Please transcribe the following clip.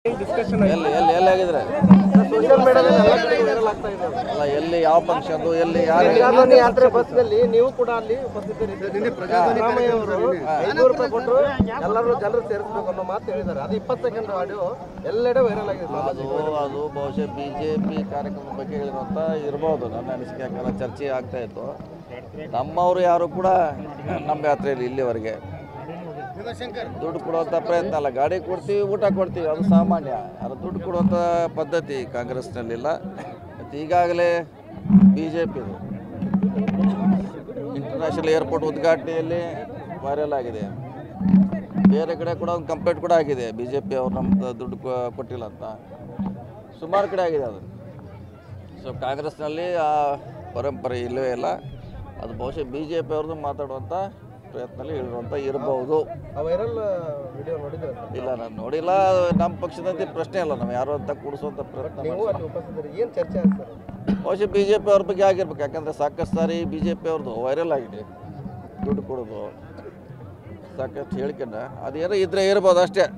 Discussion ಎಲ್ಲಿ ಎಲ್ಲಿ ಎಲ್ಲಿ ಆಗಿದ್ರೆ ಸೋಷಿಯಲ್ ಮೀಡಿಯಾದಲ್ಲಿ ಎಲ್ಲ ಕಡೆ ವೈರಲ್ ಆಗ್ತಾ ಇದೆ ಅದು. ಅಲ್ಲ ಎಲ್ಲಿ ಯಾವ ಫಂಕ್ಷನ್ ಎಲ್ಲಿ ಯಾರು ಪ್ರಜಾಧ್ವನಿ ಯಾತ್ರೆ ಬಸ್ನಲ್ಲಿ ನೀವು ಕೂಡ ಅಲ್ಲಿ ಉಪಸ್ಥಿತರಿದ್ದೀರಿ ಸಿದ್ದರಾಮಯ್ಯ ಅವರು ಐನೂರು ರೂಪಾಯಿ ಕೊಟ್ಟರು ಎಲ್ಲರೂ ಜನರು ಸೇರಿಸಬೇಕು ಅನ್ನೋ ಮಾತು ಹೇಳಿದ್ದಾರೆ ಅದು ಇಪ್ಪತ್ತು ಸೆಕೆಂಡ್ ಆಡಿಯೋ ಎಲ್ಲೆಡೆ ವೈರಲ್ ಆಗಿದೆ ಸರ್. ಅದು ಅದು ಬಹುಶಃ ಬಿ ಜೆ ಪಿ ಕಾರ್ಯಕ್ರಮದ ಬಗ್ಗೆ ಹೇಳಿರುವಂಥ ಇರ್ಬೋದು ನನ್ನ ಅನಿಸಿಕೆ ಯಾಕಂದ್ರೆ ಚರ್ಚೆ ಆಗ್ತಾ ಇತ್ತು ನಮ್ಮವರು ಯಾರು ಕೂಡ ನಮ್ಮ ಯಾತ್ರೆಯಲ್ಲಿ ಇಲ್ಲಿವರೆಗೆ ದುಡ್ಡು ಕೊಡುವಂಥ ಪ್ರಯತ್ನ ಅಲ್ಲ ಗಾಡಿ ಕೊಡ್ತೀವಿ ಊಟ ಕೊಡ್ತೀವಿ ಅದು ಸಾಮಾನ್ಯ ಅದು ದುಡ್ಡು ಕೊಡುವಂಥ ಪದ್ಧತಿ ಕಾಂಗ್ರೆಸ್ನಲ್ಲಿಲ್ಲ ಮತ್ತು ಈಗಾಗಲೇ ಬಿ ಜೆ ಪಿದು ಇಂಟರ್ನ್ಯಾಷನಲ್ ಏರ್ಪೋರ್ಟ್ ಉದ್ಘಾಟನೆಯಲ್ಲಿ ವೈರಲ್ ಆಗಿದೆ ಬೇರೆ ಕಡೆ ಕೂಡ ಒಂದು ಕಂಪ್ಲೇಂಟ್ ಕೂಡ ಆಗಿದೆ ಬಿ ಜೆ ಪಿ ಅವ್ರು ನಮ್ದು ದುಡ್ಡು ಕೊ- ಕೊಟ್ಟಿಲ್ಲ ಅಂತ ಸುಮಾರು ಕಡೆ ಆಗಿದೆ ಅದು ಸೊ ಕಾಂಗ್ರೆಸ್ನಲ್ಲಿ ಆ ಪರಂಪರೆ ಇಲ್ಲವೇ ಇಲ್ಲ ಅದು ಬಹುಶಃ ಬಿ ಜೆ ಪಿ ಅವ್ರದ್ದು ಮಾತಾಡುವಂಥ ಪ್ರಯತ್ನದಲ್ಲಿ ಹೇಳಿರುವಂಥ ಇರಬಹುದು ಆ ವೈರಲ್ ವಿಡಿಯೋ ನೋಡಿದ್ರೆ ಸರ್ ಇಲ್ಲ ನಾನು ನೋಡಿಲ್ಲ ನಮ್ಮ ಪಕ್ಷದಂತೆ ಪ್ರಶ್ನೆ ಇಲ್ಲ ನಾವು ಯಾರು ಅಂತ ಕೂಡಿಸುವಂಥ ಪ್ರಯತ್ನ ನೀವು ಮಾಡ್ಸಿಲ್ಲ. ಅಲ್ಲಿ ಉಪಸ್ಥಿತರಿ ಏನು ಚರ್ಚೆ ಆಗ್ತಾರೆ ಬಹುಶಃ ಬಿ ಜೆ ಪಿ ಅವ್ರ ಬಗ್ಗೆ ಆಗಿರ್ಬೇಕು ಯಾಕಂದರೆ ಸಾಕಷ್ಟು ಸಾರಿ ಬಿ ಜೆ ಪಿ ಅವ್ರದ್ದು ವೈರಲ್ ಆಗಿದೆ ದುಡ್ಡು ಕೊಡೋದು ಸಾಕಷ್ಟು ಹೇಳಿಕೆನ ಅದೇನೋ ಇದ್ರೆ ಇರ್ಬೋದು ಅಷ್ಟೇ